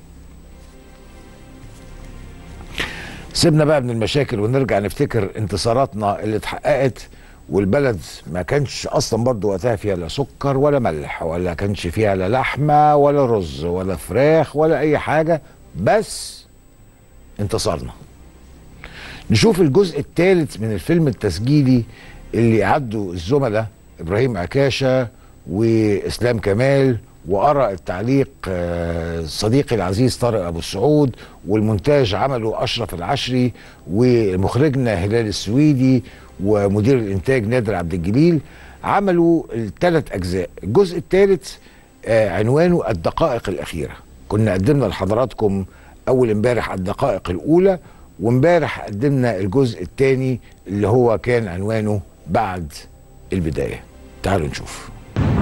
Speaker 1: سيبنا بقى من المشاكل ونرجع نفتكر انتصاراتنا اللي اتحققت والبلد ما كانش اصلا برضو وقتها فيها لا سكر ولا ملح ولا كانش فيها لا لحمه ولا رز ولا فراخ ولا اي حاجه بس انتصرنا نشوف الجزء الثالث من الفيلم التسجيلي اللي عدوا الزملاء ابراهيم عكاشه واسلام كمال وارى التعليق آه، صديقي العزيز طارق ابو السعود والمونتاج عمله اشرف العشري ومخرجنا هلال السويدي ومدير الانتاج نادر عبد الجليل عملوا الثلاث اجزاء الجزء الثالث آه، عنوانه الدقائق الاخيره كنا قدمنا لحضراتكم اول امبارح الدقائق الاولى وامبارح قدمنا الجزء الثاني اللي هو كان عنوانه بعد البدايه تعالوا نشوف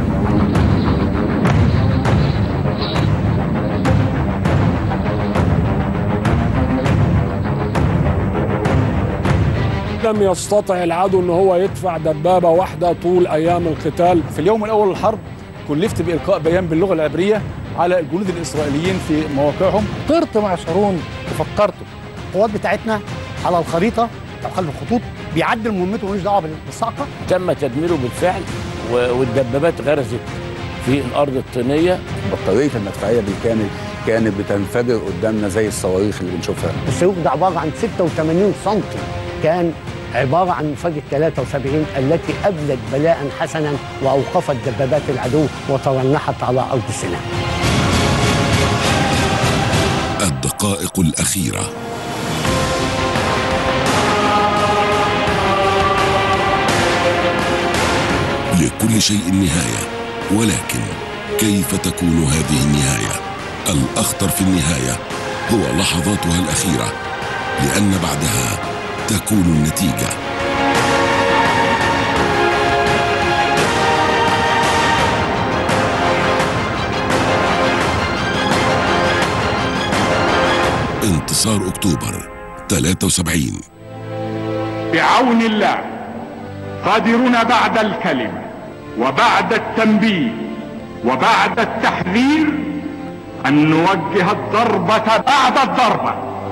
Speaker 3: لم يستطع العدو ان هو يدفع دبابه واحده طول ايام القتال
Speaker 4: في اليوم الاول للحرب كلفت بالقاء بيان باللغه العبريه على الجنود الاسرائيليين في مواقعهم
Speaker 5: طرت مع شارون وفكرته القوات بتاعتنا على الخريطه او خلف الخطوط بيعدل مهمته ملوش دعوه بالصعقه
Speaker 6: تم تدميره بالفعل و- والدبابات غرزت في الارض الطينيه
Speaker 7: بطاريه المدفعيه بالكامل كانت بتنفجر قدامنا زي الصواريخ اللي بنشوفها
Speaker 5: الصاروخ ده عباره عن 86 سم كان عباره عن مفاجئ 73 التي ابلت بلاء حسنا واوقفت دبابات العدو وترنحت على ارض سيناء
Speaker 8: الدقائق الأخيرة لكل شيء نهاية ولكن كيف تكون هذه النهاية؟ الأخطر في النهاية هو لحظاتها الأخيرة لأن بعدها تكون النتيجة انتصار أكتوبر 73
Speaker 9: بعون الله قادرون بعد الكلمة وبعد التنبيه وبعد التحذير أن نوجه الضربة بعد الضربة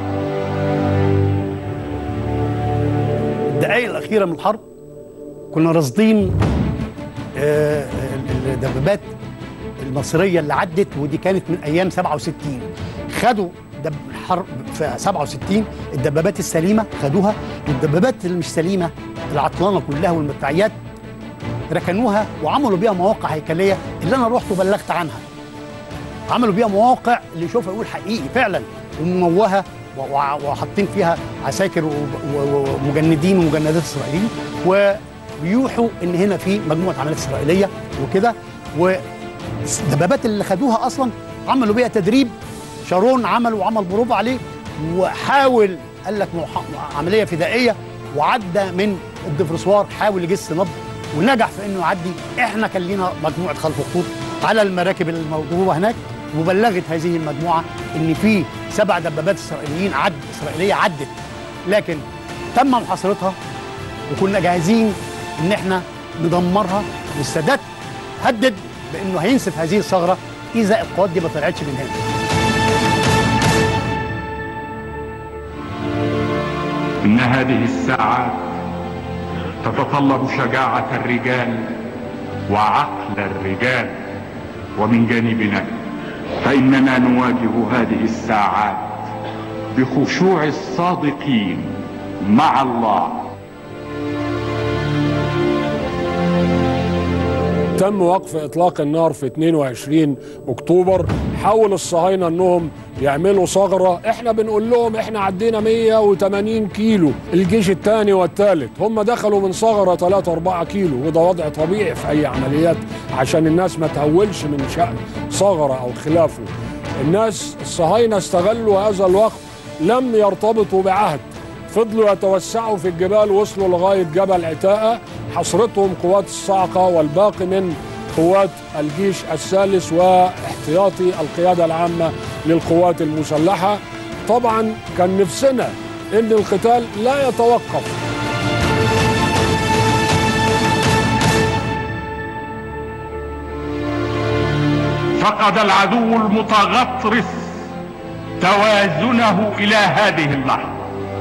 Speaker 5: الدقائق الاخيره من الحرب كنا راصدين آه، الدبابات المصريه اللي عدت ودي كانت من ايام 67 خدوا دب الحرب في 67 الدبابات السليمه خدوها والدبابات اللي مش سليمه العطلانه كلها والمدفعيات ركنوها وعملوا بيها مواقع هيكليه اللي انا رحت وبلغت عنها عملوا بيها مواقع اللي يشوفها يقول حقيقي فعلا ومموهه و- و- وحاطين فيها عساكر و- و- ومجندين ومجندات اسرائيليين وبيوحوا ان هنا في مجموعه عمليات اسرائيليه وكده والدبابات اللي خدوها اصلا عملوا بيها تدريب شارون عمل وعمل بروفا عليه وحاول قال لك موح- عمليه فدائيه وعدى من الدفرسوار حاول يجس نبض ونجح في انه يعدي احنا كان لينا مجموعه خلف خطوط على المراكب الموجوده هناك وبلغت هذه المجموعه ان في سبع دبابات اسرائيليين عد اسرائيليه عدت لكن تم محاصرتها وكنا جاهزين ان احنا ندمرها والسادات هدد بانه هينسف هذه الثغره اذا القوات دي ما طلعتش من هنا
Speaker 9: إن هذه الساعات تتطلب شجاعة الرجال وعقل الرجال ومن جانبنا فإننا نواجه هذه الساعات بخشوع الصادقين مع الله
Speaker 3: تم وقف اطلاق النار في 22 اكتوبر حاول الصهاينه انهم يعملوا ثغره احنا بنقول لهم احنا عدينا 180 كيلو الجيش الثاني والثالث هم دخلوا من ثغره 3 4 كيلو وده وضع طبيعي في اي عمليات عشان الناس ما تهولش من شأن ثغره او خلافه الناس الصهاينه استغلوا هذا الوقت لم يرتبطوا بعهد فضلوا يتوسعوا في الجبال وصلوا لغايه جبل عتاقه حصرتهم قوات الصاعقه والباقي من قوات الجيش الثالث واحتياطي القياده العامه للقوات المسلحه طبعا كان نفسنا ان القتال لا يتوقف
Speaker 9: فقد العدو المتغطرس توازنه إلى هذه اللحظة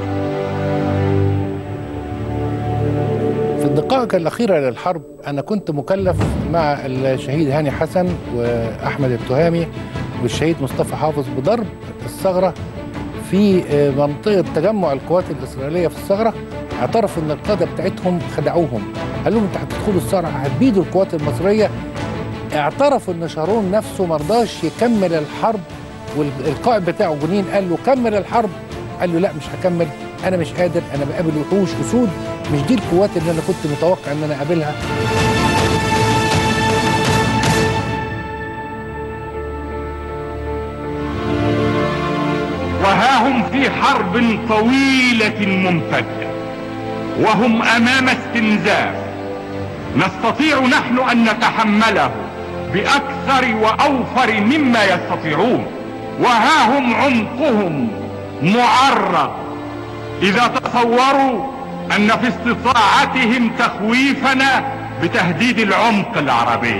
Speaker 10: في الدقائق الأخيرة للحرب أنا كنت مكلف مع الشهيد هاني حسن وأحمد التهامي والشهيد مصطفى حافظ بضرب الثغرة في منطقة تجمع القوات الإسرائيلية في الثغرة اعترفوا إن القادة بتاعتهم خدعوهم قال لهم أنتوا هتدخلوا الثغرة هتبيدوا القوات المصرية اعترفوا إن شارون نفسه مرضاش يكمل الحرب والقائد بتاعه جنين قال له كمل الحرب قال له لا مش هكمل انا مش قادر انا بقابل وحوش اسود مش دي القوات اللي انا كنت متوقع ان انا اقابلها
Speaker 9: وها هم في حرب طويلة ممتدة وهم أمام استنزاف نستطيع نحن أن نتحمله بأكثر وأوفر مما يستطيعون وها هم عمقهم معرض إذا تصوروا أن في استطاعتهم تخويفنا بتهديد العمق العربي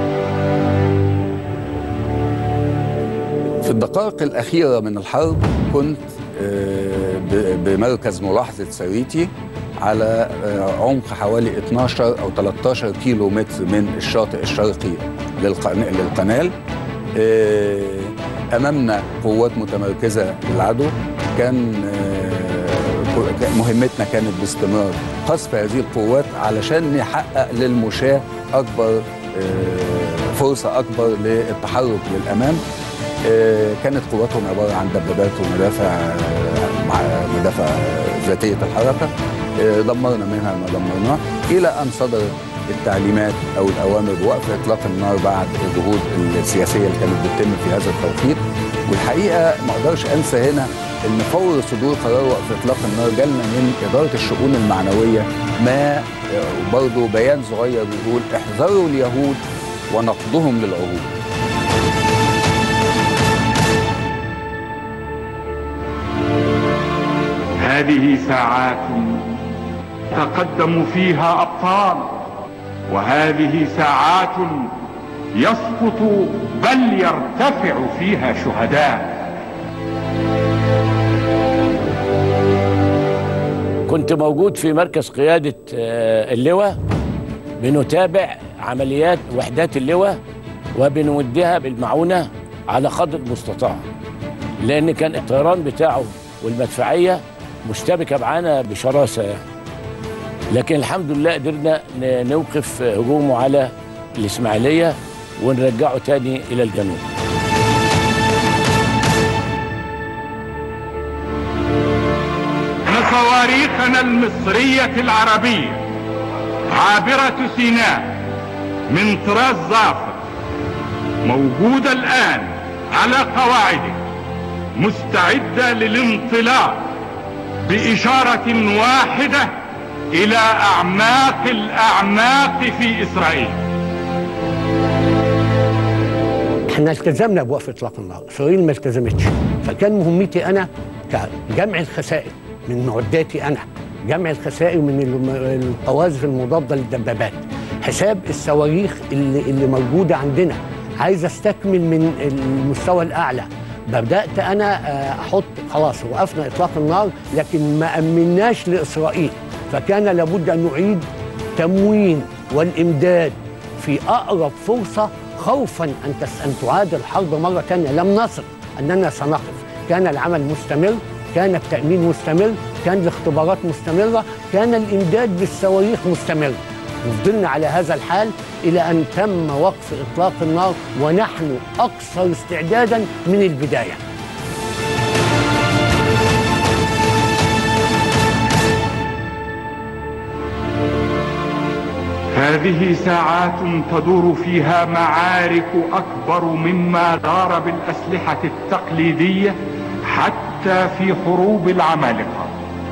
Speaker 7: في الدقائق الأخيرة من الحرب كنت آه، ب- بمركز ملاحظة سريتي على آه، عمق حوالي 12 أو 13 كيلو متر من الشاطئ الشرقي للقن- للقنال آه، أمامنا قوات متمركزة للعدو كان آه، ك- مهمتنا كانت باستمرار قصف هذه القوات علشان نحقق للمشاة أكبر آه، فرصة أكبر للتحرك للأمام آه، كانت قواتهم عبارة عن دبابات ومدافع آه، مع مدافع ذاتية الحركة آه، دمرنا منها ما دمرناه إلى أن صدرت التعليمات أو الأوامر بوقف إطلاق النار بعد الجهود السياسية اللي كانت بتتم في هذا التوقيت والحقيقة ما أقدرش أنسى هنا إن فور صدور قرار وقف إطلاق النار جالنا من إدارة الشؤون المعنوية ما آه، برضه بيان صغير بيقول احذروا اليهود ونقضهم للعهود
Speaker 9: هذه ساعات تقدم فيها أبطال وهذه ساعات يسقط بل يرتفع فيها شهداء
Speaker 6: كنت موجود في مركز قيادة آه، اللواء بنتابع عمليات وحدات اللواء وبنوديها بالمعونة على قدر المستطاع لأن كان الطيران بتاعه والمدفعية مشتبكة معانا بشراسة يعني. لكن الحمد لله قدرنا ن- نوقف هجومه على الإسماعيلية ونرجعه تاني إلى الجنوب
Speaker 9: أن صواريخنا المصرية العربية عابرة سيناء من طراز ظافر موجودة الآن على قواعده مستعدة للانطلاق بإشارة واحدة إلى أعماق الأعماق في إسرائيل
Speaker 5: احنا التزمنا بوقف اطلاق النار اسرائيل ما التزمتش فكان مهمتي انا كجمع الخسائر من معداتي انا جمع الخسائر من الم- القواذف المضاده للدبابات حساب الصواريخ اللي, اللي موجوده عندنا عايز استكمل من المستوى الاعلى بدات انا آه، احط خلاص وقفنا اطلاق النار لكن ما امناش لاسرائيل فكان لابد ان نعيد تموين والامداد في اقرب فرصه خوفا ان تس ان تعاد الحرب مره ثانيه لم نثق اننا سنقف كان العمل مستمر كان التامين مستمر كان الاختبارات مستمره كان الامداد بالصواريخ مستمر وفضلنا على هذا الحال الى ان تم وقف اطلاق النار ونحن اكثر استعدادا من البدايه
Speaker 9: هذه ساعات تدور فيها معارك أكبر مما دار بالأسلحة التقليدية حتى في حروب العمالقة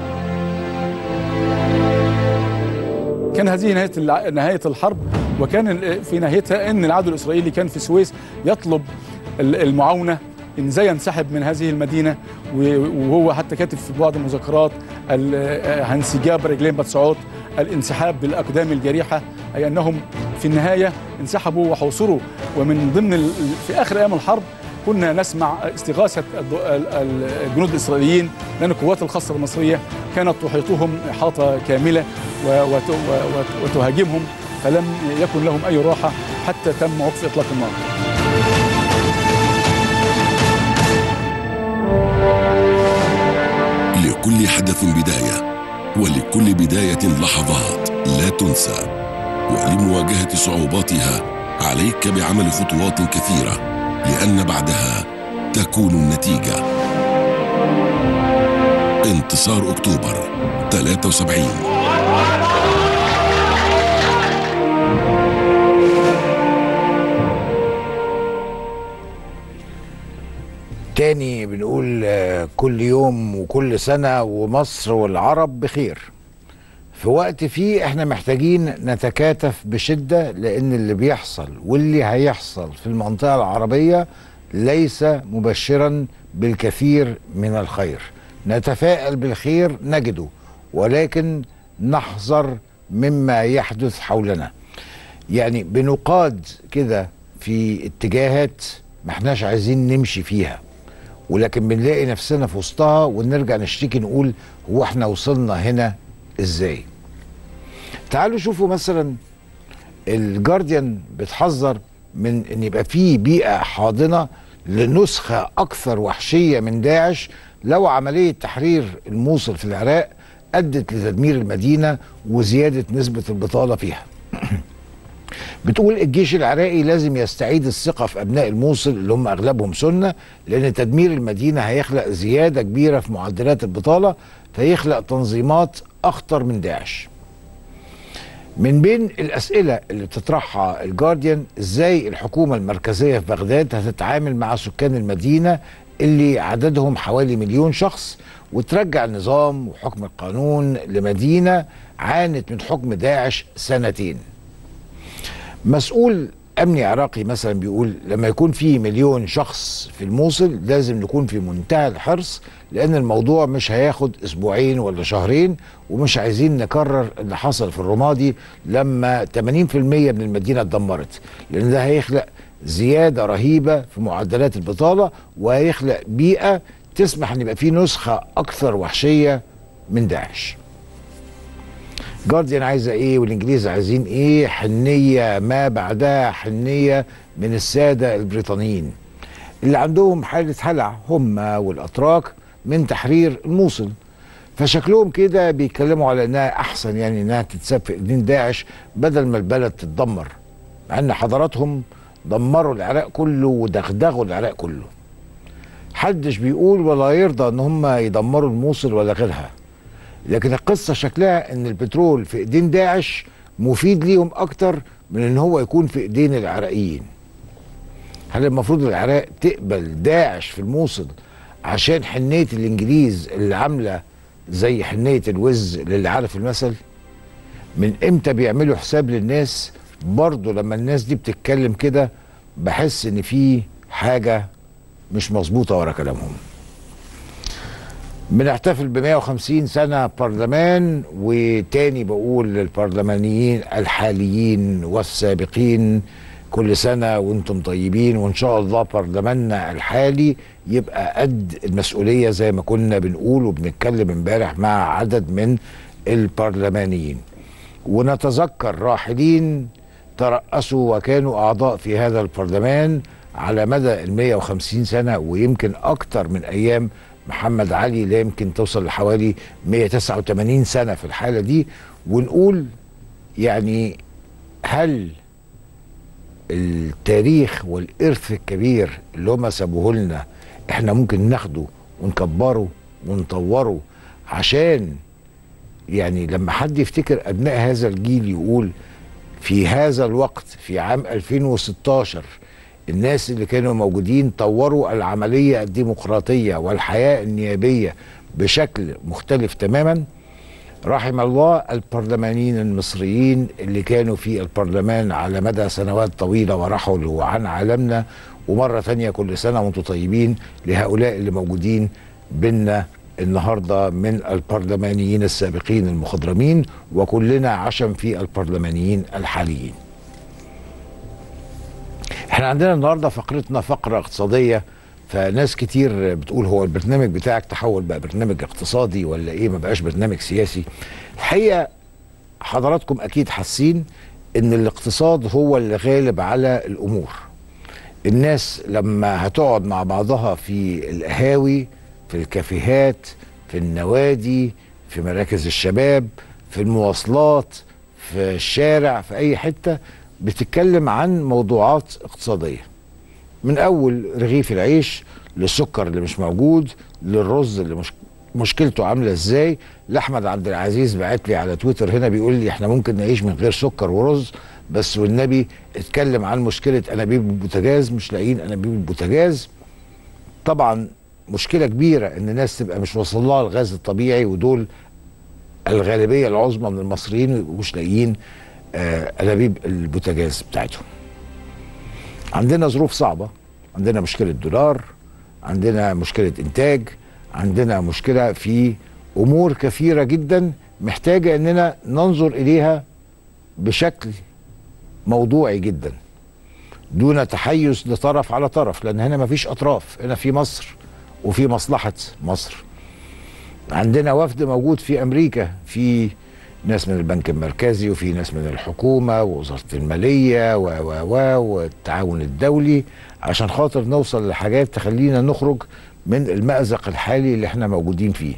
Speaker 4: كان هذه نهايه الع- نهايه الحرب وكان ال- في نهايتها ان العدو الاسرائيلي كان في السويس يطلب ال- المعاونه ان ازاي ينسحب من هذه المدينه و- وهو حتى كاتب في بعض المذكرات ال- انسجاب رجلين بتسعود الانسحاب بالاقدام الجريحه اي انهم في النهايه انسحبوا وحوصروا ومن ضمن ال- في اخر ايام الحرب كنا نسمع استغاثه الض- ال- ال- الجنود الاسرائيليين لان القوات الخاصه المصريه كانت تحيطهم احاطه كامله و- وت- و- وت- وتهاجمهم فلم يكن لهم اي راحه حتى تم وقف اطلاق النار.
Speaker 8: لكل حدث بداية ولكل بداية لحظات لا تنسى ولمواجهة صعوباتها عليك بعمل خطوات كثيرة لأن بعدها تكون النتيجة انتصار أكتوبر 73
Speaker 1: تاني بنقول آه، كل يوم وكل سنة ومصر والعرب بخير في وقت فيه احنا محتاجين نتكاتف بشدة لان اللي بيحصل واللي هيحصل في المنطقة العربية ليس مبشرا بالكثير من الخير نتفائل بالخير نجده ولكن نحذر مما يحدث حولنا يعني بنقاد كده في اتجاهات ما احناش عايزين نمشي فيها ولكن بنلاقي نفسنا في وسطها ونرجع نشتكي نقول هو احنا وصلنا هنا ازاي تعالوا شوفوا مثلا الجارديان بتحذر من ان يبقى في بيئه حاضنه لنسخه اكثر وحشيه من داعش لو عمليه تحرير الموصل في العراق ادت لتدمير المدينه وزياده نسبه البطاله فيها بتقول الجيش العراقي لازم يستعيد الثقة في أبناء الموصل اللي هم أغلبهم سنة لأن تدمير المدينة هيخلق زيادة كبيرة في معدلات البطالة فيخلق تنظيمات أخطر من داعش من بين الأسئلة اللي بتطرحها الجارديان إزاي الحكومة المركزية في بغداد هتتعامل مع سكان المدينة اللي عددهم حوالي مليون شخص وترجع النظام وحكم القانون لمدينة عانت من حكم داعش سنتين مسؤول امني عراقي مثلا بيقول لما يكون في مليون شخص في الموصل لازم نكون في منتهى الحرص لان الموضوع مش هياخد اسبوعين ولا شهرين ومش عايزين نكرر اللي حصل في الرمادي لما 80% من المدينه اتدمرت لان ده هيخلق زياده رهيبه في معدلات البطاله وهيخلق بيئه تسمح ان يبقى في نسخه اكثر وحشيه من داعش جارديان عايزه ايه والانجليز عايزين ايه حنيه ما بعدها حنيه من الساده البريطانيين اللي عندهم حاله هلع هم والاتراك من تحرير الموصل فشكلهم كده بيتكلموا على انها احسن يعني انها تتساب في ايدين داعش بدل ما البلد تتدمر مع ان حضراتهم دمروا العراق كله ودغدغوا العراق كله حدش بيقول ولا يرضى ان هم يدمروا الموصل ولا غيرها لكن القصه شكلها ان البترول في ايدين داعش مفيد ليهم اكتر من ان هو يكون في ايدين العراقيين هل المفروض العراق تقبل داعش في الموصل عشان حنيه الانجليز اللي عامله زي حنيه الوز للي عارف المثل من امتى بيعملوا حساب للناس برضه لما الناس دي بتتكلم كده بحس ان في حاجه مش مظبوطه ورا كلامهم بنحتفل ب 150 سنه برلمان وتاني بقول للبرلمانيين الحاليين والسابقين كل سنه وانتم طيبين وان شاء الله برلماننا الحالي يبقى قد المسؤوليه زي ما كنا بنقول وبنتكلم امبارح مع عدد من البرلمانيين ونتذكر راحلين ترأسوا وكانوا أعضاء في هذا البرلمان على مدى ال 150 سنة ويمكن أكتر من أيام محمد علي لا يمكن توصل لحوالي 189 سنة في الحالة دي ونقول يعني هل التاريخ والإرث الكبير اللي هم سابوه لنا احنا ممكن ناخده ونكبره ونطوره عشان يعني لما حد يفتكر أبناء هذا الجيل يقول في هذا الوقت في عام 2016 الناس اللي كانوا موجودين طوروا العملية الديمقراطية والحياة النيابية بشكل مختلف تماما رحم الله البرلمانيين المصريين اللي كانوا في البرلمان على مدى سنوات طويلة ورحلوا عن عالمنا ومرة تانية كل سنة وانتم طيبين لهؤلاء اللي موجودين بينا النهاردة من البرلمانيين السابقين المخضرمين وكلنا عشم في البرلمانيين الحاليين احنا عندنا النهاردة فقرتنا فقرة اقتصادية فناس كتير بتقول هو البرنامج بتاعك تحول بقى برنامج اقتصادي ولا ايه ما بقاش برنامج سياسي الحقيقة حضراتكم اكيد حاسين ان الاقتصاد هو اللي غالب على الامور الناس لما هتقعد مع بعضها في القهاوي في الكافيهات في النوادي في مراكز الشباب في المواصلات في الشارع في اي حته بتتكلم عن موضوعات اقتصاديه من اول رغيف العيش للسكر اللي مش موجود للرز اللي مش مشكلته عامله ازاي لاحمد عبد العزيز بعت لي على تويتر هنا بيقول لي احنا ممكن نعيش من غير سكر ورز بس والنبي اتكلم عن مشكله انابيب البوتاجاز مش لاقيين انابيب البوتاجاز طبعا مشكله كبيره ان الناس تبقى مش واصل لها الغاز الطبيعي ودول الغالبيه العظمى من المصريين مش لاقيين آه، انابيب البوتاجاز بتاعتهم عندنا ظروف صعبه عندنا مشكله دولار عندنا مشكله انتاج عندنا مشكله في امور كثيره جدا محتاجه اننا ننظر اليها بشكل موضوعي جدا دون تحيز لطرف على طرف لان هنا مفيش اطراف هنا في مصر وفي مصلحه مصر عندنا وفد موجود في امريكا في ناس من البنك المركزي وفي ناس من الحكومه ووزاره الماليه و و و والتعاون الدولي عشان خاطر نوصل لحاجات تخلينا نخرج من المأزق الحالي اللي احنا موجودين فيه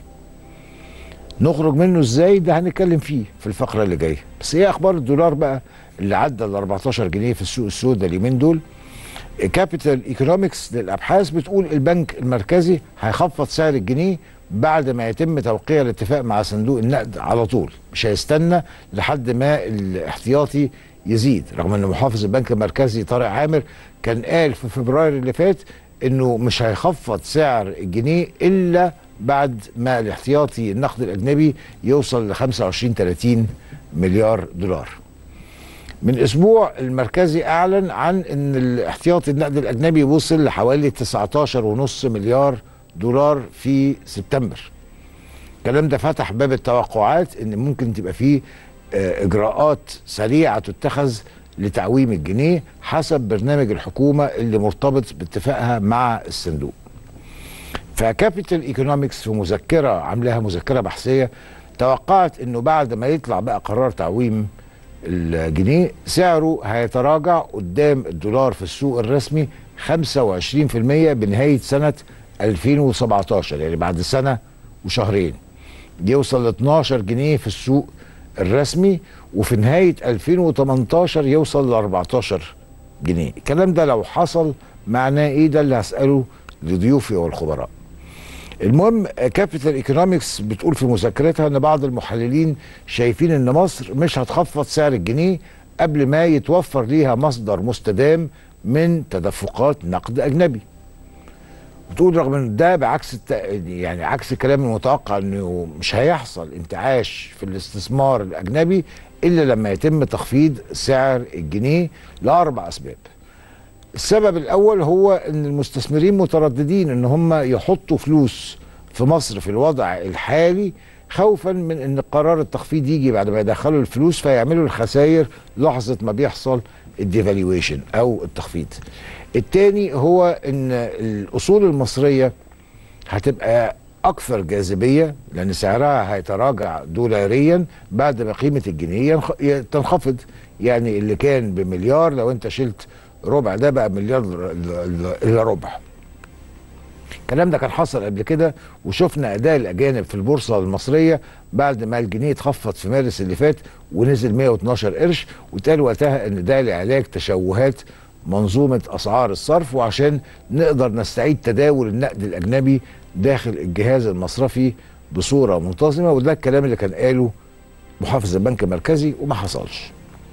Speaker 1: نخرج منه ازاي ده هنتكلم فيه في الفقره اللي جايه بس ايه اخبار الدولار بقى اللي عدى ال 14 جنيه في السوق السوداء اليومين دول كابيتال ايكونومكس للابحاث بتقول البنك المركزي هيخفض سعر الجنيه بعد ما يتم توقيع الاتفاق مع صندوق النقد على طول مش هيستنى لحد ما الاحتياطي يزيد رغم ان محافظ البنك المركزي طارق عامر كان قال في فبراير اللي فات انه مش هيخفض سعر الجنيه الا بعد ما الاحتياطي النقد الاجنبي يوصل ل 25 30 مليار دولار من اسبوع المركزي اعلن عن ان الاحتياطي النقد الاجنبي وصل لحوالي 19.5 مليار دولار في سبتمبر الكلام ده فتح باب التوقعات ان ممكن تبقى فيه آه، اجراءات سريعه تتخذ لتعويم الجنيه حسب برنامج الحكومه اللي مرتبط باتفاقها مع الصندوق فكابيتال ايكونومكس في مذكره عاملاها مذكره بحثيه توقعت انه بعد ما يطلع بقى قرار تعويم الجنيه سعره هيتراجع قدام الدولار في السوق الرسمي 25% بنهايه سنه 2017 يعني بعد سنه وشهرين يوصل ل 12 جنيه في السوق الرسمي وفي نهايه 2018 يوصل ل 14 جنيه الكلام ده لو حصل معناه ايه ده اللي هساله لضيوفي والخبراء المهم كابيتال ايكونومكس بتقول في مذكرتها ان بعض المحللين شايفين ان مصر مش هتخفض سعر الجنيه قبل ما يتوفر ليها مصدر مستدام من تدفقات نقد اجنبي بتقول رغم ان ده بعكس الت... يعني عكس الكلام المتوقع انه مش هيحصل انتعاش في الاستثمار الاجنبي الا لما يتم تخفيض سعر الجنيه لاربع اسباب السبب الاول هو ان المستثمرين مترددين ان هم يحطوا فلوس في مصر في الوضع الحالي خوفا من ان قرار التخفيض يجي بعد ما يدخلوا الفلوس فيعملوا الخسائر لحظه ما بيحصل الديفالويشن او التخفيض. الثاني هو ان الاصول المصريه هتبقى اكثر جاذبيه لان سعرها هيتراجع دولاريا بعد ما قيمه الجنيه ينخ- ي- تنخفض يعني اللي كان بمليار لو انت شلت ربع ده بقى مليار الا- الا إلا ربع الكلام ده كان حصل قبل كده وشفنا اداء الاجانب في البورصه المصريه بعد ما الجنيه اتخفض في مارس اللي فات ونزل 112 قرش واتقال وقتها ان ده لعلاج تشوهات منظومه اسعار الصرف وعشان نقدر نستعيد تداول النقد الاجنبي داخل الجهاز المصرفي بصوره منتظمه وده الكلام اللي كان قاله محافظ البنك المركزي وما حصلش.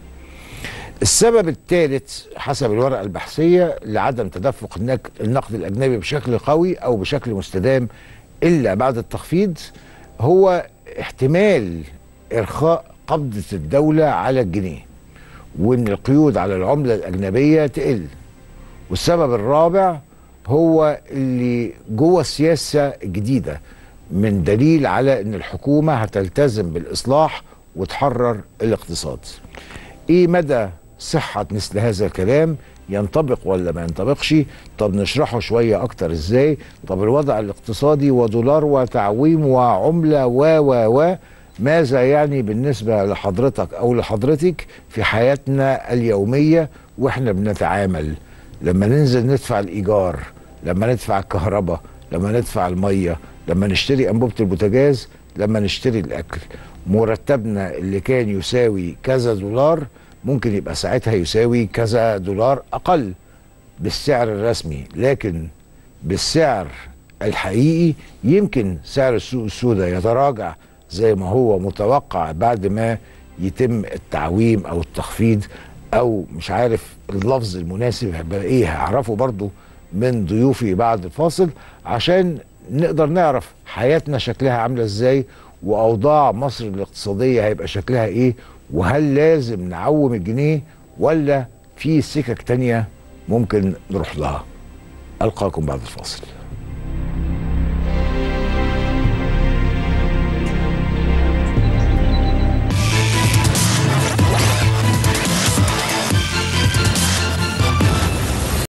Speaker 1: السبب الثالث حسب الورقه البحثيه لعدم تدفق النك- النقد الاجنبي بشكل قوي او بشكل مستدام الا بعد التخفيض هو احتمال ارخاء قبضه الدوله على الجنيه وان القيود على العمله الاجنبيه تقل والسبب الرابع هو اللي جوه السياسه الجديده من دليل على ان الحكومه هتلتزم بالاصلاح وتحرر الاقتصاد. ايه مدى صحه مثل هذا الكلام؟ ينطبق ولا ما ينطبقش؟ طب نشرحه شويه اكتر ازاي؟ طب الوضع الاقتصادي ودولار وتعويم وعمله و و و ماذا يعني بالنسبه لحضرتك او لحضرتك في حياتنا اليوميه واحنا بنتعامل لما ننزل ندفع الايجار لما ندفع الكهرباء لما ندفع الميه لما نشتري انبوبه البوتاجاز لما نشتري الاكل مرتبنا اللي كان يساوي كذا دولار ممكن يبقى ساعتها يساوي كذا دولار اقل بالسعر الرسمي لكن بالسعر الحقيقي يمكن سعر السوق السوداء يتراجع زي ما هو متوقع بعد ما يتم التعويم او التخفيض او مش عارف اللفظ المناسب هيبقى ايه هعرفه برضو من ضيوفي بعد الفاصل عشان نقدر نعرف حياتنا شكلها عامله ازاي واوضاع مصر الاقتصاديه هيبقى شكلها ايه وهل لازم نعوم الجنيه ولا في سكك تانية ممكن نروح لها القاكم بعد الفاصل